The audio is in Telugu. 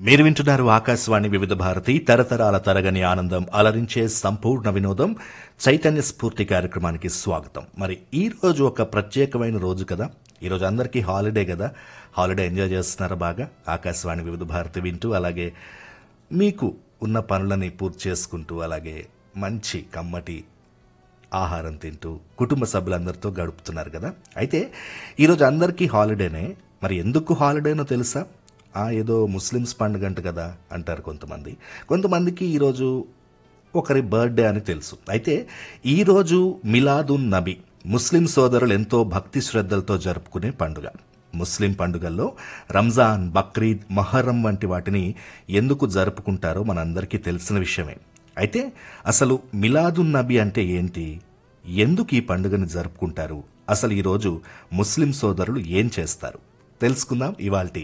మీరు వింటున్నారు ఆకాశవాణి వివిధ భారతి తరతరాల తరగని ఆనందం అలరించే సంపూర్ణ వినోదం చైతన్య స్ఫూర్తి కార్యక్రమానికి స్వాగతం మరి ఈ రోజు ఒక ప్రత్యేకమైన రోజు కదా ఈ రోజు అందరికీ హాలిడే కదా హాలిడే ఎంజాయ్ చేస్తున్నారా బాగా ఆకాశవాణి వివిధ భారతి వింటూ అలాగే మీకు ఉన్న పనులని పూర్తి చేసుకుంటూ అలాగే మంచి కమ్మటి ఆహారం తింటూ కుటుంబ సభ్యులందరితో గడుపుతున్నారు కదా అయితే ఈరోజు అందరికీ హాలిడేనే మరి ఎందుకు హాలిడేనో తెలుసా ఆ ఏదో ముస్లిమ్స్ పండుగ అంట కదా అంటారు కొంతమంది కొంతమందికి ఈరోజు ఒకరి బర్త్డే అని తెలుసు అయితే ఈరోజు మిలాదున్ నబీ ముస్లిం సోదరులు ఎంతో భక్తి శ్రద్ధలతో జరుపుకునే పండుగ ముస్లిం పండుగల్లో రంజాన్ బక్రీద్ మొహర్రం వంటి వాటిని ఎందుకు జరుపుకుంటారో మనందరికీ తెలిసిన విషయమే అయితే అసలు మిలాదున్ నబీ అంటే ఏంటి ఎందుకు ఈ పండుగని జరుపుకుంటారు అసలు ఈరోజు ముస్లిం సోదరులు ఏం చేస్తారు తెలుసుకుందాం ఇవాల్టి